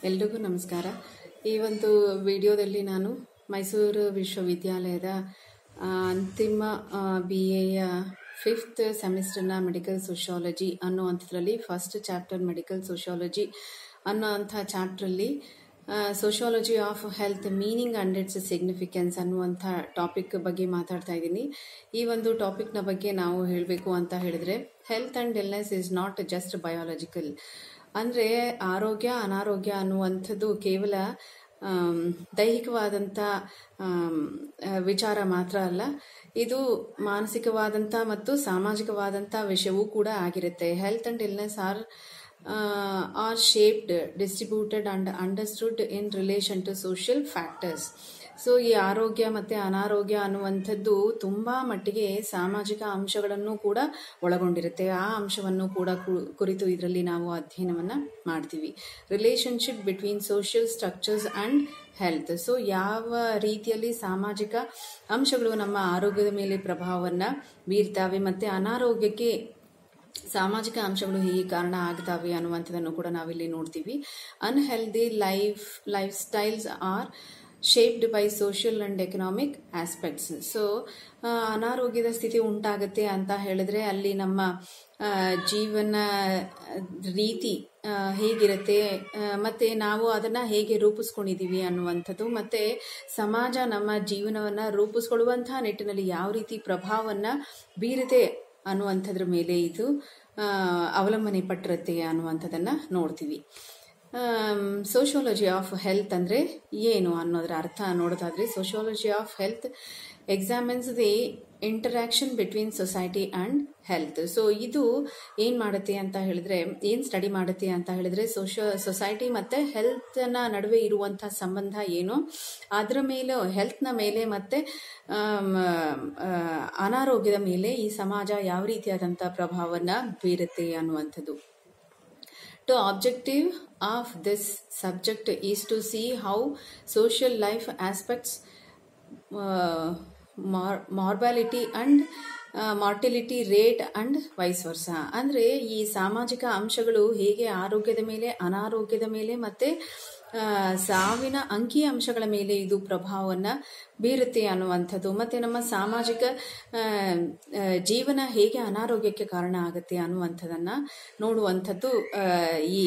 ಎಲ್ರಿಗೂ ನಮಸ್ಕಾರ ಈ ಒಂದು ವಿಡಿಯೋದಲ್ಲಿ ನಾನು ಮೈಸೂರು ವಿಶ್ವವಿದ್ಯಾಲಯದ ಆ, ಅಂತಿಮ ಬಿ ಎಯ ಫಿಫ್ತ್ ಸೆಮಿಸ್ಟರ್ನ ಮೆಡಿಕಲ್ ಸೋಷಿಯಾಲಜಿ ಅನ್ನುವಂಥದ್ರಲ್ಲಿ ಫಸ್ಟ್ ಚಾಪ್ಟರ್ ಮೆಡಿಕಲ್ ಸೋಷಿಯಾಲಜಿ ಅನ್ನೋಂಥ ಚಾಪ್ಟ್ರಲ್ಲಿ sociology of health meaning and its significance ಅನ್ನುವಂಥ ಟಾಪಿಕ್ ಬಗ್ಗೆ ಮಾತಾಡ್ತಾ ಇದ್ದೀನಿ ಈ ಒಂದು ಟಾಪಿಕ್ನ ಬಗ್ಗೆ ನಾವು ಹೇಳಬೇಕು ಅಂತ ಹೇಳಿದ್ರೆ health and illness is not just biological ಅಂದರೆ ಆರೋಗ್ಯ ಅನಾರೋಗ್ಯ ಅನ್ನುವಂಥದ್ದು ಕೇವಲ ಆಮ್, ದೈಹಿಕವಾದಂಥ ಆಮ್, ಆ, ವಿಚಾರ ಮಾತ್ರ ಅಲ್ಲ ಇದು ಮಾನಸಿಕವಾದಂಥ ಮತ್ತು ಸಾಮಾಜಿಕವಾದಂಥ ವಿಷಯವೂ ಕೂಡ ಆಗಿರುತ್ತೆ health and illness are are shaped distributed and understood in relation to social factors so ಈ ಆರೋಗ್ಯ ಮತ್ತು ಅನಾರೋಗ್ಯ ಅನ್ನುವಂಥದ್ದು ತುಂಬ ಮಟ್ಟಿಗೆ ಸಾಮಾಜಿಕ ಅಂಶಗಳನ್ನು ಕೂಡ ಒಳಗೊಂಡಿರುತ್ತೆ ಆ ಅಂಶವನ್ನು ಕೂಡ ಕು- ಕುರಿತು ಇದರಲ್ಲಿ ನಾವು ಅಧ್ಯಯನವನ್ನು ಮಾಡ್ತೀವಿ relationship between social structures and health so ಯಾವ ರೀತಿಯಲ್ಲಿ ಸಾಮಾಜಿಕ ಅಂಶಗಳು ನಮ್ಮ ಆರೋಗ್ಯದ ಮೇಲೆ ಪ್ರಭಾವವನ್ನು ಬೀರ್ತಾವೆ ಮತ್ತು ಅನಾರೋಗ್ಯಕ್ಕೆ ಸಾಮಾಜಿಕ ಅಂಶಗಳು ಹೇಗೆ ಕಾರಣ ಆಗ್ತಾವೆ ಅನ್ನುವಂಥದ್ದನ್ನು ಕೂಡ ನಾವಿಲ್ಲಿ ನೋಡ್ತೀವಿ unhealthy life lifestyles are shaped by social and economic aspects so ಅನಾರೋಗ್ಯದ ಸ್ಥಿತಿ ಉಂಟಾಗುತ್ತೆ ಅಂತ ಹೇಳಿದ್ರೆ ಅಲ್ಲಿ ನಮ್ಮ ಆ, ಜೀವನ ರೀತಿ ಆ, ಹೇಗಿರುತ್ತೆ ಆ, ಮತ್ತೆ ನಾವು ಅದನ್ನ ಹೇಗೆ ರೂಪಿಸ್ಕೊಂಡಿದೀವಿ ಅನ್ನುವಂಥದ್ದು ಮತ್ತೆ ಸಮಾಜ ನಮ್ಮ ಜೀವನವನ್ನ ರೂಪಿಸ್ಕೊಳ್ಳುವಂತಹ ನಿಟ್ಟಿನಲ್ಲಿ ಯಾವ ರೀತಿ ಪ್ರಭಾವವನ್ನ ಬೀರುತ್ತೆ ಅನ್ನುವಂಥದ್ರ ಮೇಲೆ ಇದು ಆ, ಅವಲಂಬನೆ ಪಟ್ಟಿರುತ್ತೆ ಅನ್ನುವಂಥದ್ದನ್ನ ನೋಡ್ತೀವಿ ಸೋಷಿಯಾಲಜಿ ಆಫ್ ಹೆಲ್ತ್ ಅಂದರೆ ಏನು ಅನ್ನೋದರ ಅರ್ಥ ನೋಡೋದಾದ್ರೆ sociology of health examines the interaction between society and health so ಇದು ಏನು ಮಾಡುತ್ತೆ ಅಂತ ಹೇಳಿದ್ರೆ ಏನು ಸ್ಟಡಿ ಮಾಡುತ್ತೆ ಅಂತ ಹೇಳಿದ್ರೆ ಸೋಷ ಸೊಸೈಟಿ ಮತ್ತು ಹೆಲ್ತ್ನ ನಡುವೆ ಇರುವಂಥ ಸಂಬಂಧ ಏನು ಅದರ ಮೇಲೆ ಹೆಲ್ತ್ನ ಮೇಲೆ ಮತ್ತು ಆಮ್, ಆ, ಅನಾರೋಗ್ಯದ ಮೇಲೆ ಈ ಸಮಾಜ ಯಾವ ರೀತಿಯಾದಂಥ ಪ್ರಭಾವವನ್ನು ಬೀರುತ್ತೆ ಅನ್ನುವಂಥದ್ದು The objective of this subject is to see how social life aspects, uh, mor- mortality and mortality rate and vice versa ಅಂದರೆ ಈ ಸಾಮಾಜಿಕ ಅಂಶಗಳು ಹೇಗೆ ಆರೋಗ್ಯದ ಮೇಲೆ ಅನಾರೋಗ್ಯದ ಮೇಲೆ ಮತ್ತೆ ಆ, ಸಾವಿನ ಅಂಕಿ ಅಂಶಗಳ ಮೇಲೆ ಇದು ಪ್ರಭಾವವನ್ನು ಬೀರುತ್ತೆ ಅನ್ನುವಂಥದ್ದು ಮತ್ತು ನಮ್ಮ ಸಾಮಾಜಿಕ ಆ, ಆ, ಜೀವನ ಹೇಗೆ ಅನಾರೋಗ್ಯಕ್ಕೆ ಕಾರಣ ಆಗುತ್ತೆ ಅನ್ನುವಂಥದ್ದನ್ನು ನೋಡುವಂಥದ್ದು ಆ, ಈ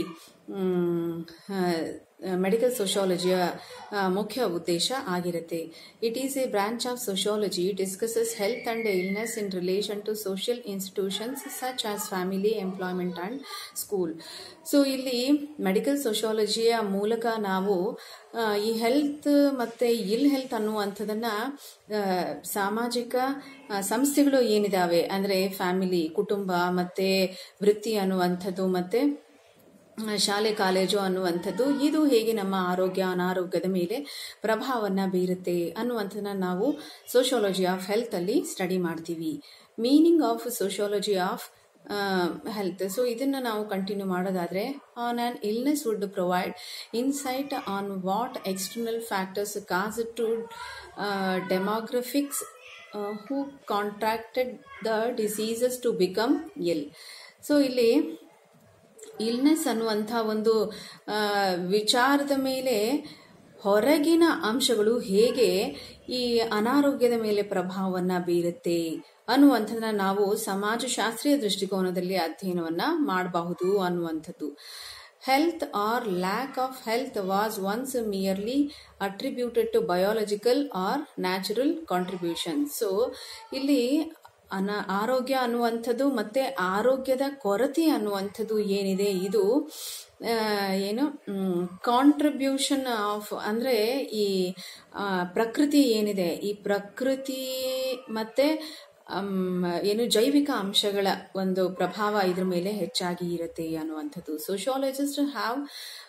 ಮೆಡಿಕಲ್ ಸೋಷಿಯಾಲಜಿಯ ಮುಖ್ಯ ಉದ್ದೇಶ ಆಗಿರುತ್ತೆ it is a branch of sociology discusses health and illness in relation to social institutions such as family employment and school so ಇಲ್ಲಿ ಮೆಡಿಕಲ್ ಸೋಷಿಯಾಲಜಿಯ ಮೂಲಕ ನಾವು ಆ, ಈ ಹೆಲ್ತ್ ಮತ್ತು ಇಲ್ ಹೆಲ್ತ್ ಅನ್ನುವಂಥದ್ದನ್ನ ಆ, ಸಾಮಾಜಿಕ ಆ, ಸಂಸ್ಥೆಗಳು ಏನಿದಾವೆ ಅಂದರೆ ಫ್ಯಾಮಿಲಿ ಕುಟುಂಬ ಮತ್ತು ವೃತ್ತಿ ಅನ್ನುವಂಥದ್ದು ಮತ್ತು ಶಾಲೆ ಕಾಲೇಜು ಅನ್ನುವಂಥದ್ದು ಇದು ಹೇಗೆ ನಮ್ಮ ಆರೋಗ್ಯ ಅನಾರೋಗ್ಯದ ಮೇಲೆ ಪ್ರಭಾವವನ್ನು ಬೀರುತ್ತೆ ಅನ್ನುವಂಥದ್ದನ್ನ ನಾವು ಸೋಷಿಯಾಲಜಿ ಆಫ್ ಹೆಲ್ತಲ್ಲಿ ಸ್ಟಡಿ ಮಾಡ್ತೀವಿ meaning of sociology of health so ಇದನ್ನು ನಾವು ಕಂಟಿನ್ಯೂ ಮಾಡೋದಾದರೆ on an illness would provide insight on what external factors cause to demographics who contracted the diseases to become ill so ಇಲ್ಲಿ illness ಅನ್ನುವಂಥ ಒಂದು ಆ, ವಿಚಾರದ ಮೇಲೆ ಹೊರಗಿನ ಅಂಶಗಳು ಹೇಗೆ ಈ ಅನಾರೋಗ್ಯದ ಮೇಲೆ ಪ್ರಭಾವವನ್ನು ಬೀರುತ್ತೆ ಅನ್ನುವಂಥದ್ದನ್ನ ನಾವು ಸಮಾಜಶಾಸ್ತ್ರೀಯ ದೃಷ್ಟಿಕೋನದಲ್ಲಿ ಅಧ್ಯಯನವನ್ನ ಮಾಡಬಹುದು ಅನ್ನುವಂಥದ್ದು health or lack of health was once merely attributed to biological or natural contribution so ಇಲ್ಲಿ ಅನ ಆರೋಗ್ಯ ಅನ್ನುವಂಥದ್ದು ಮತ್ತೆ ಆರೋಗ್ಯದ ಕೊರತೆ ಅನ್ನುವಂಥದ್ದು ಏನಿದೆ ಇದು ಆ, ಏನು ಕಾಂಟ್ರಿಬ್ಯೂಷನ್ ಆಫ್ ಅಂದರೆ ಈ ಆ, ಪ್ರಕೃತಿ ಏನಿದೆ ಈ ಪ್ರಕೃತಿ ಮತ್ತೆ ಅಮ್, ಏನು ಜೈವಿಕ ಅಂಶಗಳ ಒಂದು ಪ್ರಭಾವ ಇದ್ರ ಮೇಲೆ ಹೆಚ್ಚಾಗಿ ಇರುತ್ತೆ ಅನ್ನುವಂಥದ್ದು sociologist have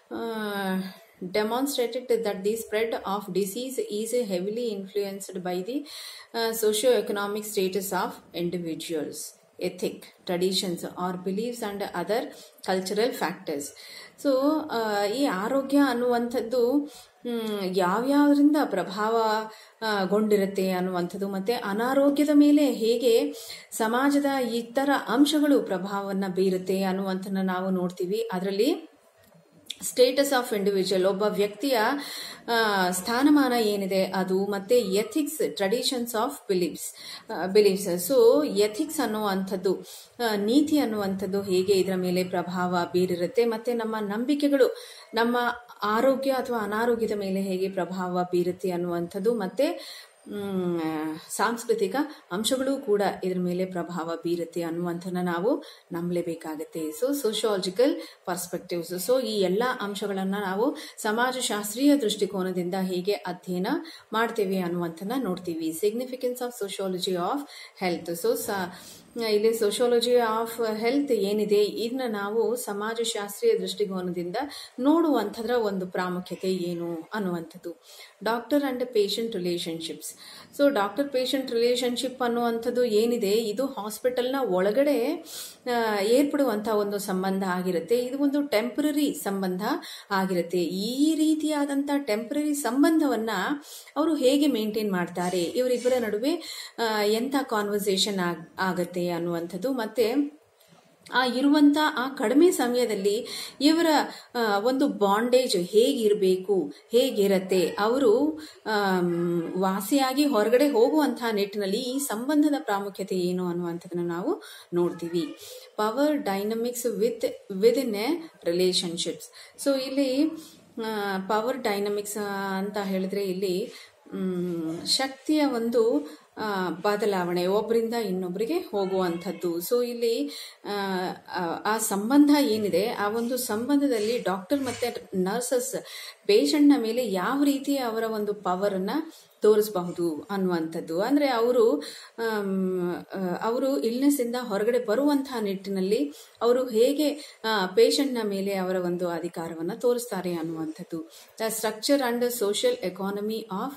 demonstrated that the spread of disease is heavily influenced by the uh, socio-economic status of individuals ethic traditions or beliefs and other cultural factors so ಈ ಆರೋಗ್ಯ ಅನ್ನುವಂಥದ್ದು ಮ್, ಯಾವ್ಯಾವುದರಿಂದ ಪ್ರಭಾವ ಆ, ಗೊಂಡಿರುತ್ತೆ ಅನ್ನುವಂಥದ್ದು ಮತ್ತೆ ಅನಾರೋಗ್ಯದ ಮೇಲೆ ಹೇಗೆ ಸಮಾಜದ ಇತರ ಅಂಶಗಳು ಪ್ರಭಾವವನ್ನು ಬೀರುತ್ತೆ ಅನ್ನುವಂಥದ್ದನ್ನ ನಾವು ನೋಡ್ತೀವಿ ಅದರಲ್ಲಿ ಸ್ಟೇಟಸ್ ಆಫ್ ಇಂಡಿವಿಜುವಲ್ ಒಬ್ಬ ವ್ಯಕ್ತಿಯ ಆ, ಸ್ಥಾನಮಾನ ಏನಿದೆ ಅದು ಮತ್ತೆ ethics traditions of beliefs beliefs so ethics ಅನ್ನುವಂಥದ್ದು ಆ, ನೀತಿ ಅನ್ನುವಂಥದ್ದು ಹೇಗೆ ಇದರ ಮೇಲೆ ಪ್ರಭಾವ ಬೀರಿರುತ್ತೆ ಮತ್ತೆ ನಮ್ಮ ನಂಬಿಕೆಗಳು ನಮ್ಮ ಆರೋಗ್ಯ ಅಥವಾ ಅನಾರೋಗ್ಯದ ಮೇಲೆ ಹೇಗೆ ಪ್ರಭಾವ ಬೀರುತ್ತೆ ಅನ್ನುವಂಥದ್ದು ಮತ್ತೆ ಮ್, ಸಾಂಸ್ಕೃತಿಕ ಅಂಶಗಳು ಕೂಡ ಇದ್ರ ಮೇಲೆ ಪ್ರಭಾವ ಬೀರುತ್ತೆ ಅನ್ನುವಂಥನ್ನ ನಾವು ನಂಬಲೇಬೇಕಾಗತ್ತೆ ಸೊ ಸೋಶಿಯಾಲಜಿಕಲ್ ಪರ್ಸ್ಪೆಕ್ಟಿವ್ಸ್ ಸೊ ಈ ಎಲ್ಲ ಅಂಶಗಳನ್ನ ನಾವು ಸಮಾಜಶಾಸ್ತ್ರೀಯ ದೃಷ್ಟಿಕೋನದಿಂದ ಹೇಗೆ ಅಧ್ಯಯನ ಮಾಡ್ತೇವೆ ಅನ್ನುವಂಥನ್ನ ನೋಡ್ತೀವಿ significance of sociology of health so ಇಲ್ಲಿ ಸೋಶಿಯಾಲಜಿ ಆಫ್ ಹೆಲ್ತ್ ಏನಿದೆ ಇದನ್ನ ನಾವು ಸಮಾಜಶಾಸ್ತ್ರೀಯ ದೃಷ್ಟಿಕೋನದಿಂದ ನೋಡುವಂಥದ್ರ ಒಂದು ಪ್ರಾಮುಖ್ಯತೆ ಏನು ಅನ್ನುವಂಥದ್ದು doctor and patient relationships so doctor patient relationship ಅನ್ನುವಂಥದ್ದು ಏನಿದೆ ಇದು ಹಾಸ್ಪಿಟಲ್ನ ಒಳಗಡೆ ಆ, ಏರ್ಪಡುವಂಥ ಒಂದು ಸಂಬಂಧ ಆಗಿರುತ್ತೆ ಇದು ಒಂದು ಟೆಂಪರರಿ ಸಂಬಂಧ ಆಗಿರುತ್ತೆ ಈ ರೀತಿಯಾದಂಥ ಟೆಂಪರರಿ ಸಂಬಂಧವನ್ನ ಅವರು ಹೇಗೆ ಮೇಂಟೈನ್ ಮಾಡ್ತಾರೆ ಇವರಿಬ್ಬರ ನಡುವೆ ಆ, ಎಂಥ ಕಾನ್ವರ್ಸೇಷನ್ ಆಗತ್ತೆ ಅನ್ನುವಂಥದ್ದು ಮತ್ತೆ ಆ ಇರುವಂತ ಆ ಕಡಿಮೆ ಸಮಯದಲ್ಲಿ ಇವರ ಆ, ಒಂದು ಬಾಂಡೇಜ್ ಹೇಗಿರಬೇಕು ಹೇಗಿರತ್ತೆ ಅವರು ಆಮ್, ವಾಸಿಯಾಗಿ ಹೊರಗಡೆ ಹೋಗುವಂತಹ ನಿಟ್ಟಿನಲ್ಲಿ ಈ ಸಂಬಂಧದ ಪ್ರಾಮುಖ್ಯತೆ ಏನು ಅನ್ನುವಂಥದ್ದನ್ನ ನಾವು ನೋಡ್ತೀವಿ power dynamics with with in a relationships so ಇಲ್ಲಿ ಪವರ್ ಡೈನಮಿಕ್ಸ್ ಅಂತ ಹೇಳಿದ್ರೆ ಇಲ್ಲಿ ಮ್, ಶಕ್ತಿಯ ಒಂದು ಆ, ಬದಲಾವಣೆ ಒಬ್ಬರಿಂದ ಇನ್ನೊಬ್ಬರಿಗೆ ಹೋಗುವಂಥದ್ದು ಸೊ ಇಲ್ಲಿ ಆ, ಆ, ಆ ಸಂಬಂಧ ಏನಿದೆ ಆ ಒಂದು ಸಂಬಂಧದಲ್ಲಿ ಡಾಕ್ಟರ್ ಮತ್ತೆ ನರ್ಸಸ್ ಪೇಷಂಟ್ನ ಮೇಲೆ ಯಾವ ರೀತಿ ಅವರ ಒಂದು ಪವರನ್ನ ತೋರಿಸಬಹುದು ಅನ್ನುವಂಥದ್ದು ಅಂದ್ರೆ ಅವರು ಅವರು ಇಲ್ನೆಸ್ ಇಂದ ಹೊರಗಡೆ ಬರುವಂತಹ ನಿಟ್ಟಿನಲ್ಲಿ ಅವರು ಹೇಗೆ ಪೇಷಂಟ್ನ ಮೇಲೆ ಅವರ ಒಂದು ಅಧಿಕಾರವನ್ನು ತೋರಿಸ್ತಾರೆ ಅನ್ನುವಂಥದ್ದು the structure and social economy of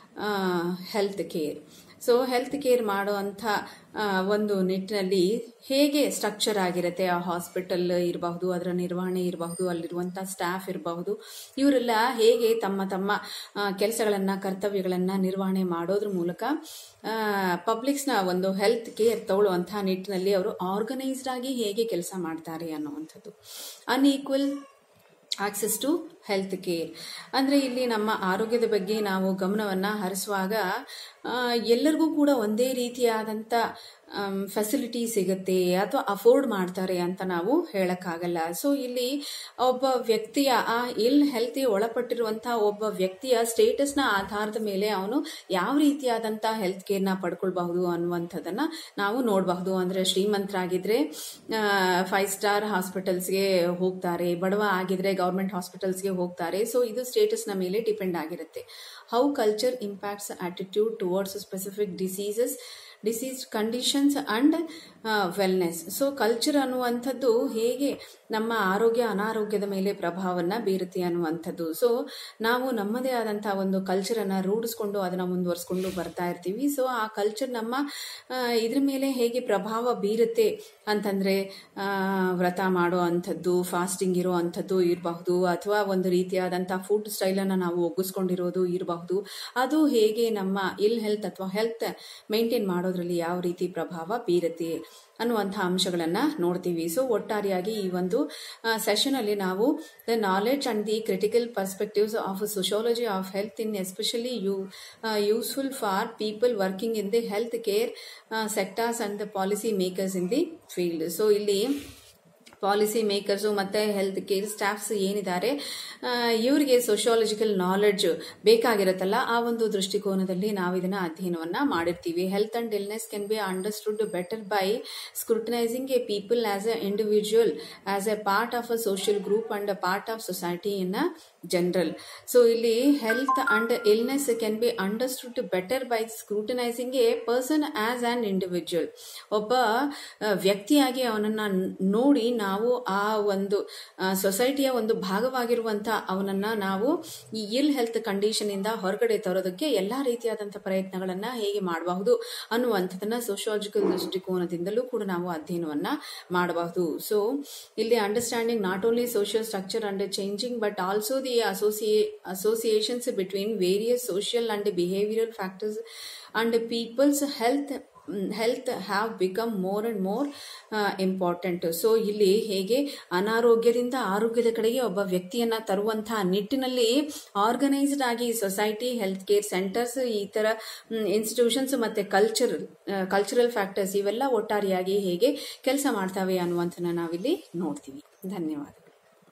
health care so health care ಮಾಡುವಂಥ ಆ, ಒಂದು ನಿಟ್ಟಿನಲ್ಲಿ ಹೇಗೆ ಸ್ಟ್ರಕ್ಚರ್ ಆಗಿರುತ್ತೆ ಆ ಹಾಸ್ಪಿಟಲ್ ಇರಬಹುದು ಅದರ ನಿರ್ವಹಣೆ ಇರಬಹುದು ಅಲ್ಲಿರುವಂಥ ಸ್ಟಾಫ್ ಇರಬಹುದು ಇವರೆಲ್ಲ ಹೇಗೆ ತಮ್ಮ ತಮ್ಮ ಕೆಲಸಗಳನ್ನ ಕರ್ತವ್ಯಗಳನ್ನ ನಿರ್ವಹಣೆ ಮಾಡೋದ್ರ ಮೂಲಕ ಪಬ್ಲಿಕ್ಸ್ನ ಒಂದು ಹೆಲ್ತ್ ಕೇರ್ ತಗೊಳ್ಳುವಂತಹ ನಿಟ್ಟಿನಲ್ಲಿ ಅವರು ಆರ್ಗನೈಸ್ಡ್ ಆಗಿ ಹೇಗೆ ಕೆಲಸ ಮಾಡ್ತಾರೆ ಅನ್ನುವಂಥದ್ದು unequal access to health care ಅಂದರೆ ಇಲ್ಲಿ ನಮ್ಮ ಆರೋಗ್ಯದ ಬಗ್ಗೆ ನಾವು ಗಮನವನ್ನು ಹರಿಸುವಾಗ ಆ, ಎಲ್ಲರಿಗೂ ಕೂಡ ಒಂದೇ ರೀತಿಯಾದಂಥ ಫೆಸಿಲಿಟಿ ಸಿಗುತ್ತೆ ಅಥವಾ ಅಫೋರ್ಡ್ ಮಾಡ್ತಾರೆ ಅಂತ ನಾವು ಹೇಳಕ್ಕಾಗಲ್ಲ ಸೊ ಇಲ್ಲಿ ಒಬ್ಬ ವ್ಯಕ್ತಿಯ ಆ ಇಲ್ ಹೆಲ್ತಿ ಒಳಪಟ್ಟಿರುವಂತಹ ಒಬ್ಬ ವ್ಯಕ್ತಿಯ ಸ್ಟೇಟಸ್ನ ಆಧಾರದ ಮೇಲೆ ಅವನು ಯಾವ ರೀತಿಯಾದಂಥ ಹೆಲ್ತ್ ಕೇರ್ನ ಪಡ್ಕೊಳ್ಬಹುದು ಅನ್ನುವಂಥದ್ದನ್ನ ನಾವು ನೋಡಬಹುದು ಅಂದ್ರೆ ಶ್ರೀಮಂತರಾಗಿದ್ರೆ ಫೈವ್ ಸ್ಟಾರ್ ಹಾಸ್ಪಿಟಲ್ಸ್ಗೆ ಹೋಗ್ತಾರೆ ಬಡವ ಆಗಿದ್ರೆ ಗೌರ್ಮೆಂಟ್ ಹಾಸ್ಪಿಟಲ್ಸ್ಗೆ ಹೋಗ್ತಾರೆ ಸೊ ಇದು ಸ್ಟೇಟಸ್ನ ಮೇಲೆ ಡಿಪೆಂಡ್ ಆಗಿರುತ್ತೆ how culture impacts attitude towards specific diseases disease conditions and wellness so culture ಅನ್ನುವಂಥದ್ದು ಹೇಗೆ ನಮ್ಮ ಆರೋಗ್ಯ ಅನಾರೋಗ್ಯದ ಮೇಲೆ ಪ್ರಭಾವನ್ನ ಬೀರುತ್ತೆ ಅನ್ನುವಂಥದ್ದು ಸೊ ನಾವು ನಮ್ಮದೇ ಆದಂತಹ ಒಂದು ಕಲ್ಚರನ್ನು ರೂಢಿಸ್ಕೊಂಡು ಅದನ್ನ ಮುಂದುವರಿಸ್ಕೊಂಡು ಬರ್ತಾ ಇರ್ತೀವಿ ಸೊ ಆ ಕಲ್ಚರ್ ನಮ್ಮ ಆ, ಇದ್ರ ಮೇಲೆ ಹೇಗೆ ಪ್ರಭಾವ ಬೀರುತ್ತೆ ಅಂತಂದ್ರೆ ಆ, ವ್ರತ ಮಾಡೋ ಅಂಥದ್ದು ಫಾಸ್ಟಿಂಗ್ ಇರೋ ಅಂಥದ್ದು ಇರಬಹುದು ಅಥವಾ ಒಂದು ರೀತಿಯಾದಂಥ ಫುಡ್ ಸ್ಟೈಲನ್ನು ನಾವು ಒಗ್ಗಿಸ್ಕೊಂಡಿರೋದು ಇರಬಹುದು ಅದು ಹೇಗೆ ನಮ್ಮ ಇಲ್ ಹೆಲ್ತ್ ಅಥವಾ ಹೆಲ್ತ್ ಮೇಂಟೈನ್ ಮಾಡೋದ್ರಲ್ಲಿ ಯಾವ ರೀತಿ ಪ್ರಭಾವ ಬೀರುತ್ತೆ ಅನ್ನುವಂಥ ಅಂಶಗಳನ್ನು ನೋಡ್ತೀವಿ ಸೊ ಒಟ್ಟಾರೆಯಾಗಿ ಈ ಒಂದು ಸೆಷನ್ ಅಲ್ಲಿ ನಾವು the knowledge and the critical perspectives of sociology of health in especially you useful for people working in the health care sectors and the policy makers in the field so ಇಲ್ಲಿ policy makers ಮತ್ತು health care staffs ಏನಿದ್ದಾರೆ ಆ, ಇವರಿಗೆ sociological knowledge ಬೇಕಾಗಿರುತ್ತಲ್ಲ ಆ ಒಂದು ದೃಷ್ಟಿಕೋನದಲ್ಲಿ ನಾವು ಇದನ್ನ ಅಧ್ಯಯನವನ್ನ ಮಾಡಿರ್ತೀವಿ health and illness can be understood better by scrutinising a people as a individual as a part of a social group and a part of society in a general so ಇಲ್ಲಿ health and illness can be understood better by scrutinising a person as an individual ಒಬ್ಬ ಆ, ವ್ಯಕ್ತಿಯಾಗಿ ಅವನನ್ನ ನೋಡಿ ನಾವು ಆ ಒಂದು ಸೊಸೈಟಿಯ ಒಂದು ಭಾಗವಾಗಿರುವಂತ ಅವನನ್ನ ನಾವು ಈ ಇಲ್ ಹೆಲ್ತ್ ಕಂಡೀಷನ್ ಇಂದ ಹೊರಗಡೆ ತರೋದಕ್ಕೆ ಎಲ್ಲಾ ರೀತಿಯಾದಂತಹ ಪ್ರಯತ್ನಗಳನ್ನ ಹೇಗೆ ಮಾಡಬಹುದು ಅನ್ನುವಂಥದ್ದನ್ನ ಸೋಶಿಯಾಲಜಿಕಲ್ ದೃಷ್ಟಿಕೋನದಿಂದಲೂ ಕೂಡ ನಾವು ಅಧ್ಯಯನವನ್ನ ಮಾಡಬಹುದು ಸೊ ಇಲ್ಲಿ understanding not only social structure and changing but also the associa associations between various social and behavioural factors and people's health health have become more and more important so ಇಲ್ಲಿ ಹೇಗೆ ಅನಾರೋಗ್ಯದಿಂದ ಆರೋಗ್ಯದ ಕಡೆಗೆ ಒಬ್ಬ ವ್ಯಕ್ತಿಯನ್ನ ತರುವಂತಹ ನಿಟ್ಟಿನಲ್ಲಿ ಆರ್ಗನೈಸ್ಡ್ ಆಗಿ ಸೊಸೈಟಿ ಹೆಲ್ತ್ ಕೇರ್ ಸೆಂಟರ್ಸ್ ಈ ತರ ಇನ್ಸ್ಟಿಟ್ಯೂಷನ್ಸ್ ಮತ್ತೆ ಕಲ್ಚರ್ ಕಲ್ಚರಲ್ ಫ್ಯಾಕ್ಟರ್ಸ್ ಇವೆಲ್ಲ ಒಟ್ಟಾರೆಯಾಗಿ ಹೇಗೆ ಕೆಲಸ ಮಾಡ್ತವೆ ಅನ್ನುವಂಥನ್ನ ನಾವಿಲ್ಲಿ ನೋಡ್ತೀವಿ ಧನ್ಯವಾದ